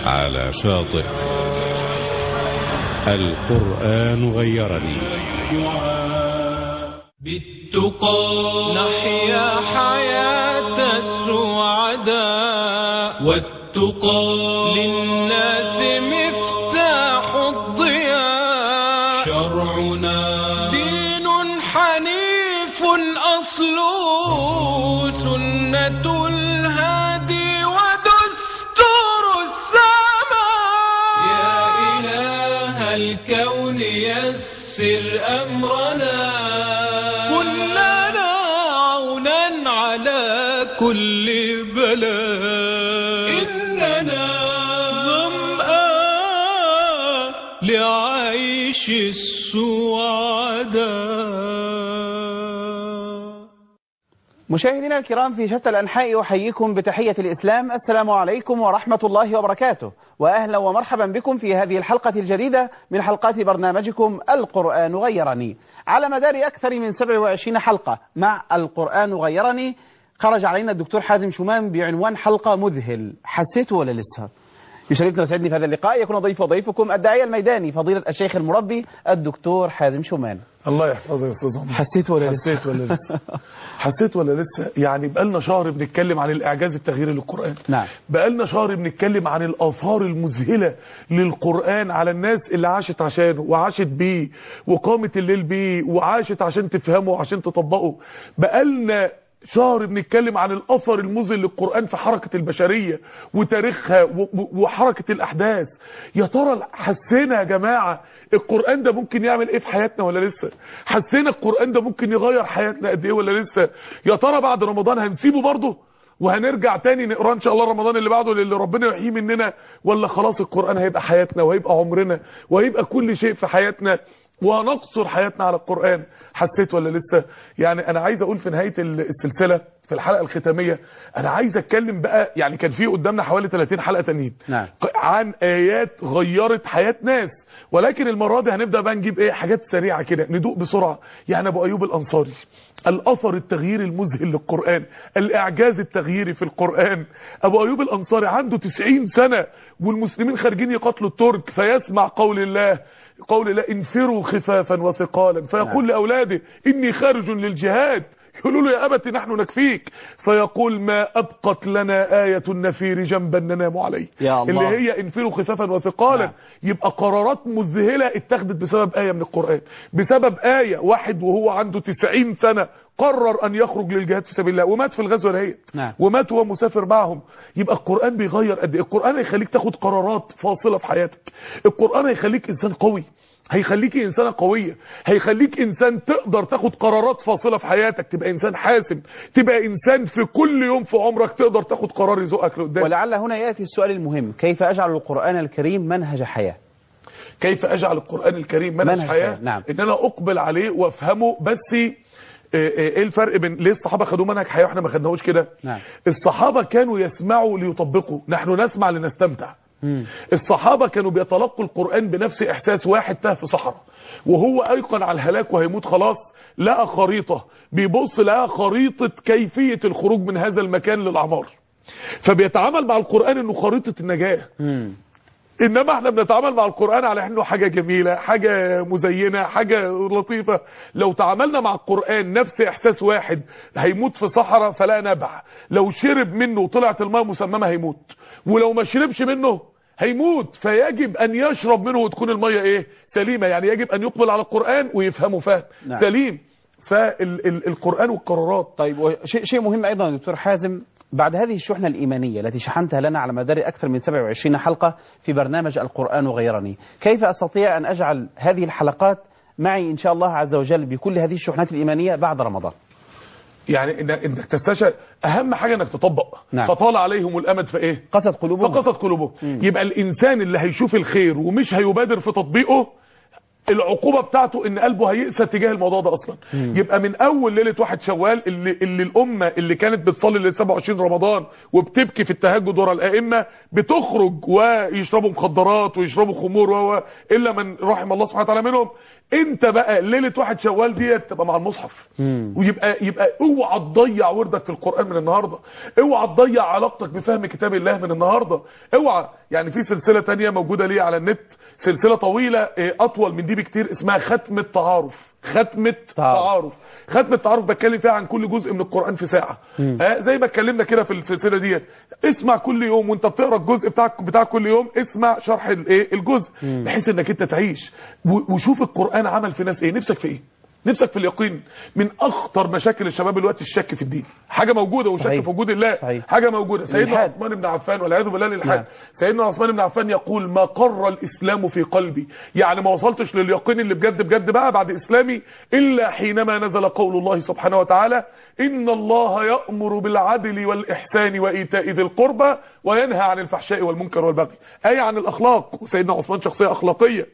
على شاطئ القرآن غيرني بالتقى نحيا حياة السعداء والتقى للناس مفتاح الضياء شرعنا دين حنيف أصله سنة الهادي ودستور السماء يا إله الكون يسر أمرنا كلنا عونا على كل بلاء إننا ظمآن لعيش السعداء مشاهدينا الكرام في شتى الأنحاء أحييكم بتحية الإسلام السلام عليكم ورحمة الله وبركاته وأهلا ومرحبا بكم في هذه الحلقة الجديدة من حلقات برنامجكم القرآن غيرني على مدار أكثر من 27 حلقة مع القرآن غيرني خرج علينا الدكتور حازم شمام بعنوان حلقة مذهل حسيته ولا لسه؟ يشرفنا ويسعدني في هذا اللقاء يكون ضيف وضيفكم الداعية الميداني فضيلة الشيخ المربي الدكتور حازم شومان الله يحفظه يا استاذ عمر حسيت ولا لسه؟ حسيت ولا لسه حسيت ولا لسه يعني بقالنا شهر بنتكلم عن الاعجاز التغييري للقران نعم. بقالنا شهر بنتكلم عن الاثار المذهله للقران على الناس اللي عاشت عشانه وعاشت بيه وقامت الليل بيه وعاشت عشان تفهمه وعشان تطبقه بقالنا شهر بنتكلم عن الاثر المذهل للقران في حركه البشريه وتاريخها و- و- وحركه الاحداث يا ترى حسينا يا جماعه القران ده ممكن يعمل ايه في حياتنا ولا لسه حسينا القران ده ممكن يغير حياتنا قد ايه ولا لسه يا ترى بعد رمضان هنسيبه برضه وهنرجع تاني نقرا ان شاء الله رمضان اللي بعده للي ربنا يحييه مننا ولا خلاص القران هيبقى حياتنا وهيبقى عمرنا وهيبقى كل شيء في حياتنا ونقصر حياتنا على القرآن حسيت ولا لسه يعني انا عايز اقول في نهاية السلسلة في الحلقة الختامية انا عايز اتكلم بقى يعني كان في قدامنا حوالي 30 حلقة تانيين نعم. عن ايات غيرت حياة ناس ولكن المرة دي هنبدأ بقى نجيب ايه حاجات سريعة كده ندوق بسرعة يعني ابو ايوب الانصاري الاثر التغييري المذهل للقرآن الاعجاز التغييري في القرآن ابو ايوب الانصاري عنده 90 سنة والمسلمين خارجين يقاتلوا الترك فيسمع قول الله قول الله انفروا خفافا وثقالا فيقول لأولاده إني خارج للجهاد يقولوا له يا أبت نحن نكفيك فيقول ما أبقت لنا آية النفير جنبا ننام عليه يا الله. اللي هي انفروا خفافا وثقالا نعم. يبقى قرارات مذهلة اتخذت بسبب آية من القرآن بسبب آية واحد وهو عنده 90 سنة قرر أن يخرج للجهاد في سبيل الله ومات في الغزوة دهيت نعم. ومات وهو مسافر معهم يبقى القرآن بيغير قد ايه القرآن هيخليك تاخد قرارات فاصلة في حياتك القرآن هيخليك إنسان قوي هيخليك إنسانة قوية هيخليك إنسان تقدر تاخد قرارات فاصلة في حياتك تبقى إنسان حاسم تبقى إنسان في كل يوم في عمرك تقدر تاخد قرار يزقك لقدام ولعل هنا يأتي السؤال المهم كيف أجعل القرآن الكريم منهج حياة كيف اجعل القران الكريم منهج, منهج حياه حياة، نعم. ان انا اقبل عليه وافهمه بس آه، آه، ايه الفرق بين ليه الصحابه خدوه منهج حياه واحنا ما خدناهوش كده نعم. الصحابه كانوا يسمعوا ليطبقوا نحن نسمع لنستمتع مم. الصحابه كانوا بيتلقوا القران بنفس احساس واحد تاه في صحراء وهو ايقن على الهلاك وهيموت خلاص لقى خريطه بيبص لقى خريطه كيفيه الخروج من هذا المكان للاعمار فبيتعامل مع القران انه خريطه النجاه مم. انما احنا بنتعامل مع القرآن على انه حاجة جميلة حاجة مزينة حاجة لطيفة لو تعاملنا مع القرآن نفس احساس واحد هيموت في صحراء فلا نبع لو شرب منه وطلعت الماء مسممة هيموت ولو ما شربش منه هيموت فيجب ان يشرب منه وتكون المية ايه سليمة يعني يجب ان يقبل على القرآن ويفهمه فهم نعم. سليم فالقرآن والقرارات طيب وشيء شيء مهم أيضا يا دكتور حازم بعد هذه الشحنة الإيمانية التي شحنتها لنا على مدار أكثر من 27 حلقة في برنامج القرآن غيرني كيف أستطيع أن أجعل هذه الحلقات معي إن شاء الله عز وجل بكل هذه الشحنات الإيمانية بعد رمضان يعني إنك- انك تستشعر اهم حاجة انك تطبق نعم. فطال عليهم الامد في ايه قست قلوبهم فقست قلوبهم يبقى الانسان اللي هيشوف الخير ومش هيبادر في تطبيقه العقوبة بتاعته ان قلبه هيقسى تجاه الموضوع ده اصلا يبقى من اول ليلة واحد شوال اللي, اللي الامة اللي كانت بتصلي ل 27 رمضان وبتبكي في التهجد ورا الائمة بتخرج ويشربوا مخدرات ويشربوا خمور و و- الا من رحم الله سبحانه وتعالى منهم انت بقى ليله واحد شوال ديت تبقى مع المصحف مم. ويبقى يبقى اوعى تضيع وردك في القران من النهارده اوعى تضيع علاقتك بفهم كتاب الله من النهارده اوعى يعني في سلسله تانية موجوده ليه على النت سلسله طويله اه، اطول من دي بكتير اسمها ختم التعارف ختمة تعارف ختمة التعارف بتكلم فيها عن كل جزء من القرآن في ساعة آه زي ما اتكلمنا كده في السلسلة ديت اسمع كل يوم وانت بتقرا الجزء بتاعك بتاع كل يوم اسمع شرح الايه الجزء بحيث انك انت تعيش و- وشوف القرآن عمل في ناس ايه نفسك في ايه نفسك في اليقين من اخطر مشاكل الشباب دلوقتي الشك في الدين حاجه موجوده والشك صحيح. في وجود الله صحيح. حاجه موجوده سيدنا الإلحاد. عثمان بن عفان والعياذ بالله للحاد نعم. سيدنا عثمان بن عفان يقول ما قر الاسلام في قلبي يعني ما وصلتش لليقين اللي بجد بجد بقى بعد اسلامي الا حينما نزل قول الله سبحانه وتعالى ان الله يامر بالعدل والاحسان وايتاء ذي القربى وينهى عن الفحشاء والمنكر والبغي ايه عن الاخلاق وسيدنا عثمان شخصيه اخلاقيه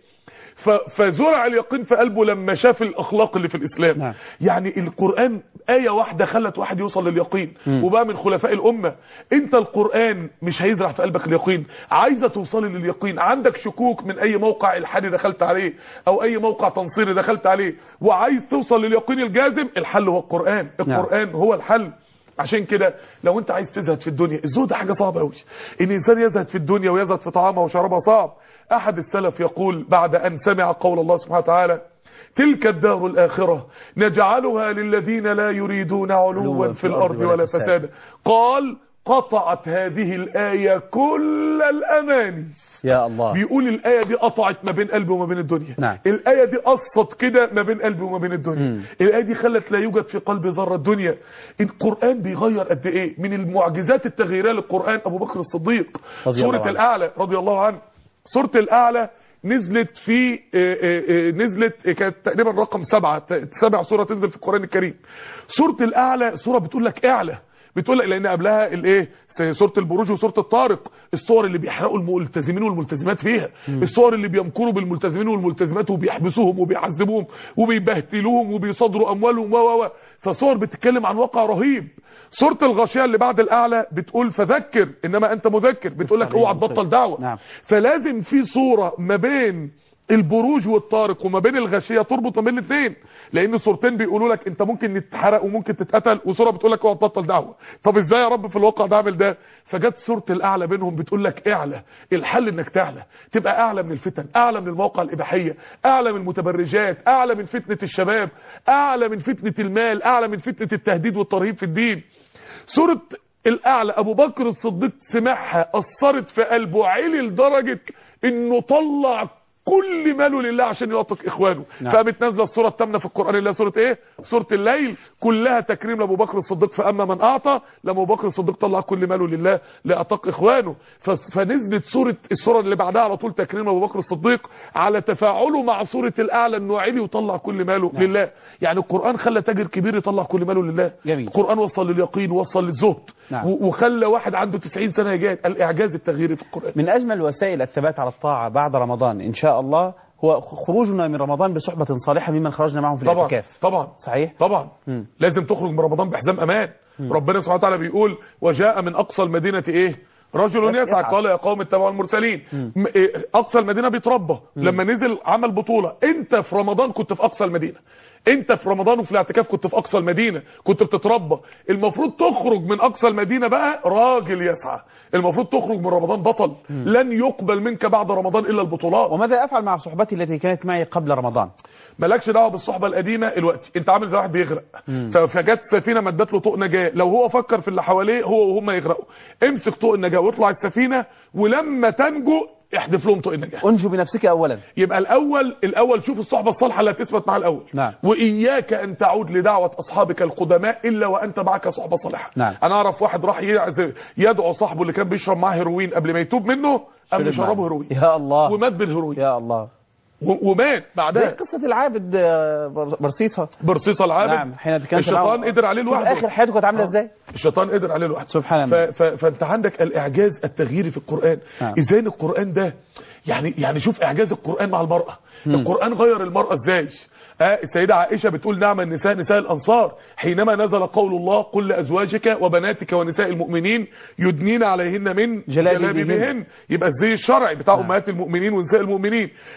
ف- فزرع اليقين في قلبه لما شاف الاخلاق اللي في الاسلام نعم. يعني القرآن آية واحدة خلت واحد يوصل لليقين وبقى من خلفاء الأمة انت القرآن مش هيزرع في قلبك اليقين عايزة توصلي لليقين عندك شكوك من اي موقع الحادي دخلت عليه او اي موقع تنصيري دخلت عليه وعايز توصل لليقين الجازم الحل هو القرآن القرآن هو الحل عشان كده لو انت عايز تزهد في الدنيا الزهد حاجة صعبة قوي ان الانسان يزهد في الدنيا ويزهد في طعامها وشرابها صعب احد السلف يقول بعد ان سمع قول الله سبحانه وتعالى تلك الدار الآخرة نجعلها للذين لا يريدون علوا في الأرض ولا فسادا قال قطعت هذه الآية كل الأماني يا الله بيقول الآية دي قطعت ما بين قلبي وما بين الدنيا نعم. الآية دي قصت كده ما بين قلبي وما بين الدنيا مم. الآية دي خلت لا يوجد في قلبي ذرة الدنيا القرآن بيغير قد إيه من المعجزات التغييرية للقرآن أبو بكر الصديق رضي الله سورة عنه. الأعلى رضي الله عنه سورة الأعلى نزلت في آه، آه، آه، نزلت آه، كانت تقريبا رقم سبعة ت- سبع سورة تنزل في القرآن الكريم سورة الأعلى سورة بتقول لك اعلى بتقول لك لان قبلها الايه سوره البروج وسوره الطارق الصور اللي بيحرقوا الملتزمين والملتزمات فيها الصور اللي بيمكروا بالملتزمين والملتزمات وبيحبسوهم وبيعذبوهم وبيبهدلوهم وبيصادروا اموالهم و و و فصور بتتكلم عن واقع رهيب سوره الغاشيه اللي بعد الاعلى بتقول فذكر انما انت مذكر بتقول لك اوعى تبطل دعوه نعم. فلازم في صوره ما بين البروج والطارق وما بين الغاشيه تربط ما بين الاثنين لان الصورتين بيقولوا لك انت ممكن تتحرق وممكن تتقتل وصوره بتقول لك اوعى تبطل دعوه طب ازاي يا رب في الواقع ده اعمل ده فجت صوره الاعلى بينهم بتقول لك اعلى الحل انك تعلى تبقى اعلى من الفتن اعلى من المواقع الاباحيه اعلى من المتبرجات اعلى من فتنه الشباب اعلى من فتنه المال اعلى من فتنه التهديد والترهيب في الدين سورة الأعلى أبو بكر الصديق سمعها أثرت في قلبه عالي لدرجة إنه طلع كل ماله لله عشان يوثق إخوانه نعم. فقامت نازلة السورة الثامنة في القرآن اللي هي سورة إيه؟ سورة الليل كلها تكريم لأبو بكر الصديق فأما من أعطى لما أبو بكر الصديق طلع كل ماله لله لأعتق إخوانه ف- فنزلت سورة السورة اللي بعدها على طول تكريم أبو بكر الصديق على تفاعله مع سورة الأعلى إنه عالي وطلع كل ماله نعم. لله يعني القرآن خلى تاجر كبير يطلع كل ماله لله جميل. القرآن وصل لليقين وصل للزهد نعم. و- وخلى واحد عنده 90 سنة يجاهد الإعجاز التغييري في القرآن من أجمل وسائل الثبات على الطاعة بعد رمضان إن شاء الله هو خروجنا من رمضان بصحبة صالحة ممن خرجنا معهم في طبعا الاعتكاف طبعا صحيح طبعا مم. لازم تخرج من رمضان بحزام امان ربنا سبحانه وتعالى بيقول وجاء من اقصى المدينه ايه رجل يسعى. يسعى قال يا قوم اتبعوا المرسلين م- إيه، اقصى المدينه بيتربى لما نزل عمل بطوله انت في رمضان كنت في اقصى المدينه انت في رمضان وفي الاعتكاف كنت في اقصى المدينه كنت بتتربى المفروض تخرج من اقصى المدينه بقى راجل يسعى المفروض تخرج من رمضان بطل لن يقبل منك بعد رمضان الا البطولات وماذا أفعل مع صحبتي التي كانت معي قبل رمضان مالكش دعوه بالصحبه القديمه الوقت انت عامل زي واحد بيغرق ف- فجت سفينه مدت له طوق نجاه لو هو فكر في اللي حواليه هو وهم يغرقوا امسك طوق النجاه واطلع السفينه ولما تنجو احذف لهم طوق النجاه أنجو بنفسك أولا يبقى الاول الاول شوف الصحبه الصالحه اللي هتثبت معاه الاول نعم. واياك ان تعود لدعوه اصحابك القدماء الا وانت معك صحبه صالحه نعم. انا اعرف واحد راح يعزف- يدعو صاحبه اللي كان بيشرب معاه هيروين قبل ما يتوب منه قام شرب يشربه معه. هيروين يا الله ومات بالهيروين يا الله و- ومات زي بعدها قصة العابد آه، بر- برصيصة برصيصه العابد نعم حين كان الشيطان قدر عليه شوف لوحده آخر حياته كانت عاملة آه. إزاي الشيطان قدر عليه لوحده سبحان ف... الله. ف... فانت عندك الاعجاز التغييري في القران نعم. ازاي ان القران ده يعني يعني شوف اعجاز القران مع المراه القران غير المراه ازاي آه السيده عائشه بتقول نعم النساء نساء الانصار حينما نزل قول الله قل لازواجك وبناتك ونساء المؤمنين يدنين عليهن من جلابيبهن. جلابيبهن يبقى الزي الشرعي بتاع نعم. امهات المؤمنين ونساء المؤمنين تقول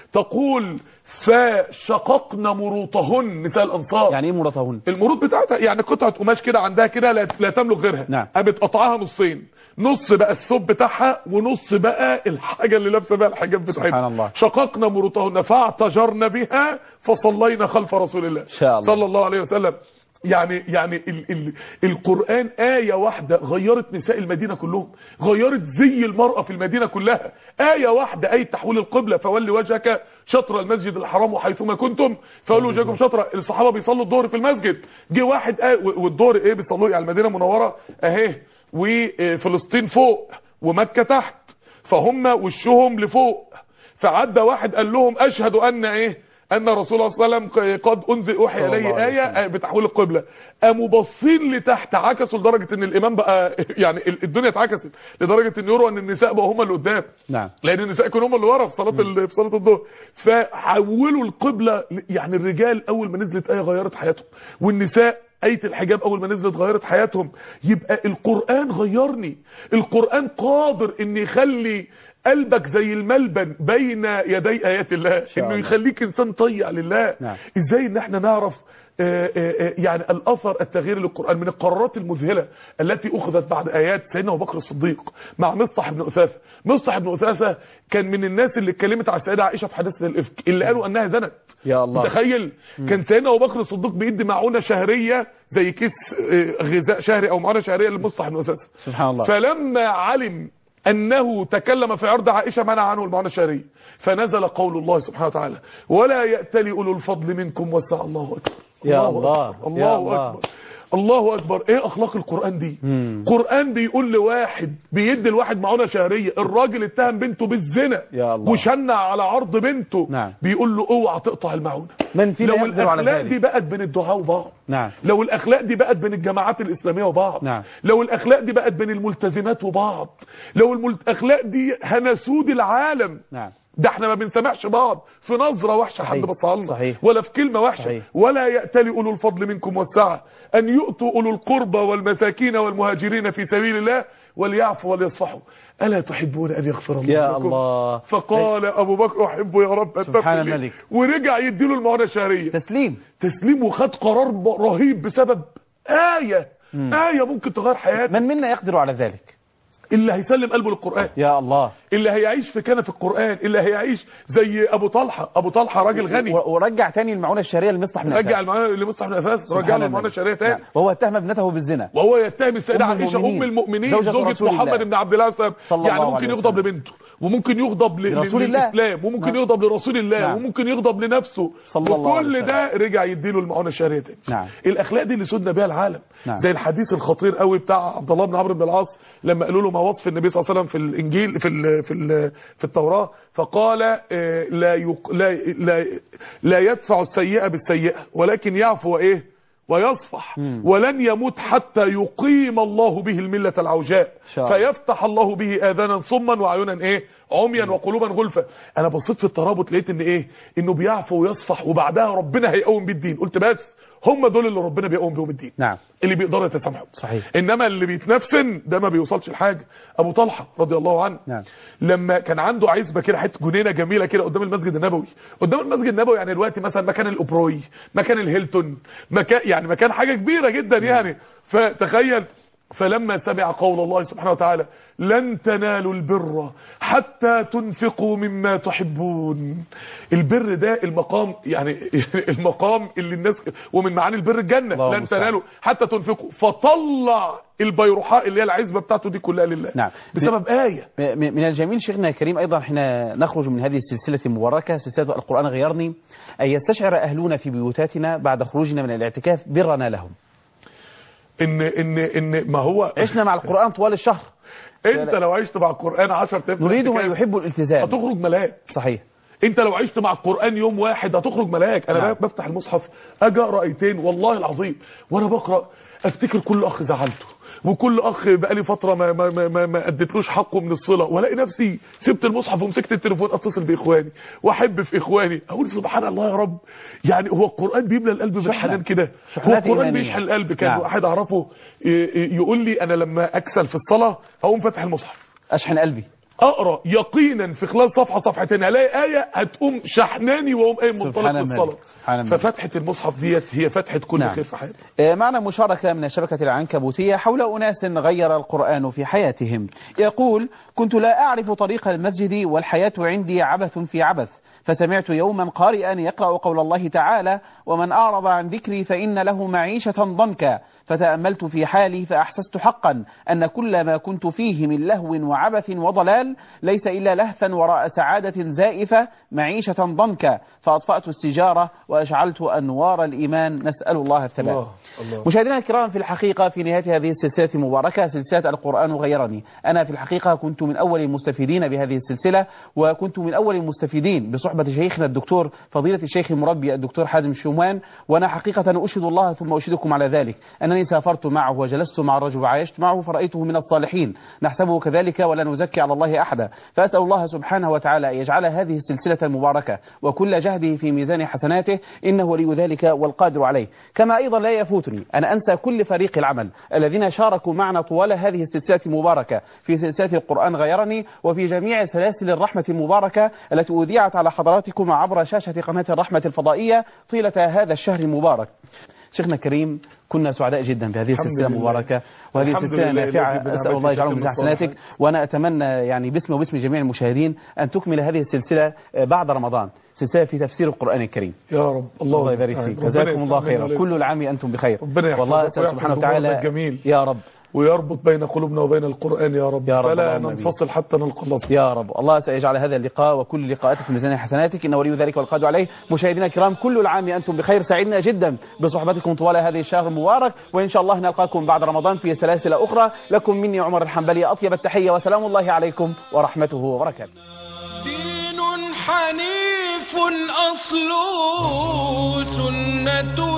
بتقول فشققنا مروطهن نساء الانصار يعني ايه مراتهن المروط بتاعتها يعني قطعه قماش كده عندها كده لا, لا تملك غيرها نعم. قامت قطعها نصين نص بقى الثوب بتاعها ونص بقى الحاجه اللي لابسه بقى الحجاب بتاعتها سبحان الله. شققنا مروطهن فاعتجرنا بها فصلينا خلف رسول الله شاء الله. صلى الله عليه وسلم يعني يعني ال ال القرآن آية واحدة غيرت نساء المدينة كلهم غيرت زي المرأة في المدينة كلها آية واحدة آية تحويل القبلة فول وجهك شطر المسجد الحرام وحيثما كنتم فولوا وجهكم شطرة الصحابة بيصلوا الظهر في المسجد جه واحد آه والظهر ايه بيصلوا على المدينة المنورة اهي وفلسطين فوق ومكة تحت فهم وشهم لفوق فعدى واحد قال لهم اشهد ان ايه ان رسول الله صلى الله عليه وسلم قد انزل اوحي صلى الله اليه عليه ايه وسلم. آه، بتحويل القبلة قاموا باصين لتحت عكسوا لدرجة ان الامام بقى يعني ال- الدنيا اتعكست لدرجة ان يروا ان النساء بقى هم اللي قدام نعم لان النساء كانوا هم اللي ورا في صلاه ال- في صلاه الظهر فحولوا القبله ل- يعني الرجال اول ما نزلت ايه غيرت حياتهم والنساء آية الحجاب أول ما نزلت غيرت حياتهم يبقى القرآن غيرني القرآن قادر إن يخلي قلبك زي الملبن بين يدي آيات الله شاء إنه الله. يخليك إنسان طيع لله نعم. إزاي إن إحنا نعرف آه، آه، آه، يعني الأثر التغيير للقرآن من القرارات المذهلة التي أخذت بعد آيات سيدنا أبو بكر الصديق مع مصطح بن أثاثة مصطح بن أثاثة كان من الناس اللي اتكلمت على السيدة عائشة في حادثة الإفك اللي قالوا أنها زنت يا الله متخيل كان سيدنا ابو بكر الصديق بيدي معونه شهريه زي كيس آه، غذاء شهري او معونه شهريه لمصطح بن اساسه سبحان الله فلما علم انه تكلم في عرض عائشه منع عنه المعونه الشهريه فنزل قول الله سبحانه وتعالى ولا يأتلي اولو الفضل منكم وسع الله اكبر يا الله، أكبر. يا الله الله. اكبر الله اكبر ايه اخلاق القران دي مم. قران بيقول لواحد بيدي الواحد معونه شهريه الراجل اتهم بنته بالزنا يا الله. وشنع على عرض بنته نعم. بيقول له اوعى تقطع المعونه من فينا لو يقدر على الاخلاق ذلك دي بقت بين الدعاء وبعض نعم لو الاخلاق دي بقت بين الجماعات الاسلاميه وبعض نعم. لو الاخلاق دي بقت بين الملتزمات وبعض لو الاخلاق دي هنسود العالم نعم ده احنا ما بنسمعش بعض في نظره وحشه حد صحيح. بصها لنا صحيح. ولا في كلمه وحشه صحيح. ولا يأتلي اولو الفضل منكم والسعه ان يؤتوا اولو القربى والمساكين والمهاجرين في سبيل الله وليعفوا وليصفحوا الا تحبون ان يغفر الله يا لكم الله فقال ابو بكر احب يا رب أن سبحان تغفر لي. الملك. ورجع يديله المعونه الشهريه تسليم تسليم وخد قرار ب- رهيب بسبب آية آية ممكن تغير حياته من منا يقدر على ذلك اللي هيسلم قلبه للقرآن يا الله اللي هيعيش في كنف القرآن اللي هيعيش زي أبو طلحة أبو طلحة راجل غني و- ورجع تاني المعونة الشهرية لمصلح بن رجع عفان. المعاناة اللي مصلح بن أساس سبحان رجع له الملك. المعاناة الشهرية تاني نعم. وهو اتهم ابنته بالزنا وهو يتهم السيدة أم عائشة المؤمنين. أم المؤمنين زوجة زوجة رسول الله. محمد بن عبد الله السلام صلى يعني الله ممكن عليه يغضب وسلم. لبنته وممكن يغضب ل- لرسول الله. للإسلام وممكن نعم. يغضب لرسول الله نعم. وممكن يغضب لنفسه صلى الله عليه وكل وسلم. ده رجع يديله المعونة الشهرية تاني نعم. الأخلاق دي اللي سودنا بيها العالم نعم. زي الحديث الخطير قوي بتاع عبد الله بن عمرو بن العاص لما قالوا له ما وصف النبي صلى الله عليه وسلم في الانجيل في ال في ال في التوراه فقال آه، لا يق لا لا لا يدفع السيئه بالسيئه ولكن يعفو وايه ويصفح مم. ولن يموت حتى يقيم الله به المله العوجاء شاء الله. فيفتح الله به اذانا صما واعينا ايه عميا وقلوبا غلفا انا بصيت في الترابط لقيت ان ايه انه بيعفو ويصفح وبعدها ربنا هيقوم بيه الدين قلت بس هم دول اللي ربنا بيقوم بيهم الدين نعم اللي بيقدروا يتسامحوا صحيح. انما اللي بيتنفسن ده ما بيوصلش لحاجه ابو طلحه رضي الله عنه نعم. لما كان عنده عزبه كده حته جنينه جميله كده قدام المسجد النبوي قدام المسجد النبوي يعني دلوقتي مثلا مكان الاوبروي مكان الهيلتون مكان يعني مكان حاجه كبيره جدا يعني فتخيل فلما سمع قول الله سبحانه وتعالى لن تنالوا البر حتى تنفقوا مما تحبون البر ده المقام يعني المقام اللي الناس ومن معاني البر الجنة الله لن المستعان. تنالوا حتى تنفقوا فطلع البيرحاء اللي هي العزبة بتاعته دي كلها لله نعم. بسبب آية م- من الجميل شيخنا الكريم أيضا حين نخرج من هذه السلسلة المباركة سلسلة القرآن غيرني أن يستشعر أهلنا في بيوتاتنا بعد خروجنا من الاعتكاف برنا لهم ان ان ان ما هو عشنا مع القرآن طوال الشهر انت لو عشت مع القرآن 10 ايام نريد من اعتكاف، يحب الالتزام هتخرج ملاك صحيح انت لو عشت مع القرآن يوم واحد هتخرج ملاك انا نعم. بفتح المصحف اجي اقرا ايتين والله العظيم وانا بقرا افتكر كل اخ زعلته وكل اخ بقالي فتره ما ما ما, ما, ما اديتلوش حقه من الصله والاقي نفسي سبت المصحف ومسكت التليفون اتصل باخواني واحب في اخواني اقول سبحان الله يا رب يعني هو القران بيملى القلب بالحنان كده هو شحنات القران إيمانية. بيشحن القلب كان نعم. واحد اعرفه ي- ي- يقول لي انا لما اكسل في الصلاه اقوم فاتح المصحف أشحن قلبي اقرا يقينا في خلال صفحه صفحتين الاقي ايه هتقوم شحناني واقوم قايم منطلق سبحان في الملك. الصلاه سبحان الملك. ففتحه المصحف ديت هي فتحه كل نعم. خير في حياتي آه، معنا مشاركة من الشبكة العنكبوتية حول أناس غير القرآن في حياتهم يقول كنت لا أعرف طريق المسجد والحياة عندي عبث في عبث فسمعت يوما قارئا يقرأ قول الله تعالى ومن أعرض عن ذكري فإن له معيشة ضنكا فتأملت في حالي فأحسست حقا أن كل ما كنت فيه من لهو وعبث وضلال ليس إلا لهثا وراء سعادة زائفة معيشة ضنكا فأطفأت السجارة وأشعلت أنوار الإيمان نسأل الله الثبات الله الله مشاهدينا الكرام في الحقيقة في نهاية هذه السلسلة المباركة سلسلة القرآن غيرني أنا في الحقيقة كنت من أول المستفيدين بهذه السلسلة وكنت من أول المستفيدين بصحبة شيخنا الدكتور فضيلة الشيخ المربي الدكتور حازم شومان وأنا حقيقة أشهد الله ثم أشهدكم على ذلك أنني سافرت معه وجلست مع الرجل وعايشت معه فرأيته من الصالحين نحسبه كذلك ولا نزكي على الله أحدا فأسأل الله سبحانه وتعالى أن يجعل هذه السلسلة المباركة وكل جهده في ميزان حسناته إنه ولي ذلك والقادر عليه كما أيضا لا يفوتني أن أنسى كل فريق العمل الذين شاركوا معنا طوال هذه السلسلة المباركة في سلسلة القرآن غيرني وفي جميع سلاسل الرحمة المباركة التي أذيعت على حضراتكم عبر شاشة قناة الرحمة الفضائية طيلة هذا الشهر المبارك شيخنا الكريم كنا سعداء جدا بهذه الحمد السلسلة لله. المباركة وهذه الحمد السلسلة لله نافعة الذي أسأل الله يجعله بنعمته من حسناتك تتم وأنا أتمنى يعني باسم وباسم جميع المشاهدين أن تكمل هذه السلسلة بعد رمضان سلسلة في تفسير القرآن الكريم يا رب الله الله يبارك المستعان. فيك ربنا جزاكم الله يتمم خيرا عليكم. كل العام أنتم بخير ربنا يحفظك والله أسأل ويحفظ سبحانه جمهورنا وتعالى الجميل. يا رب ويربط بين قلوبنا وبين القرآن يا رب يا رب فلا اللهم آمين. ننفصل حتى نلقى الله يا رب الله سيجعل هذا اللقاء وكل لقاءاتك في ميزان حسناتك إن ولي ذلك والقادر عليه مشاهدينا الكرام كل العام أنتم بخير سعدنا جدا بصحبتكم طوال هذه الشهر المبارك وإن شاء الله نلقاكم بعد رمضان في سلاسل أخرى لكم مني عمر الحنبلي أطيب التحية وسلام الله عليكم ورحمته وبركاته دين حنيف أصله سنة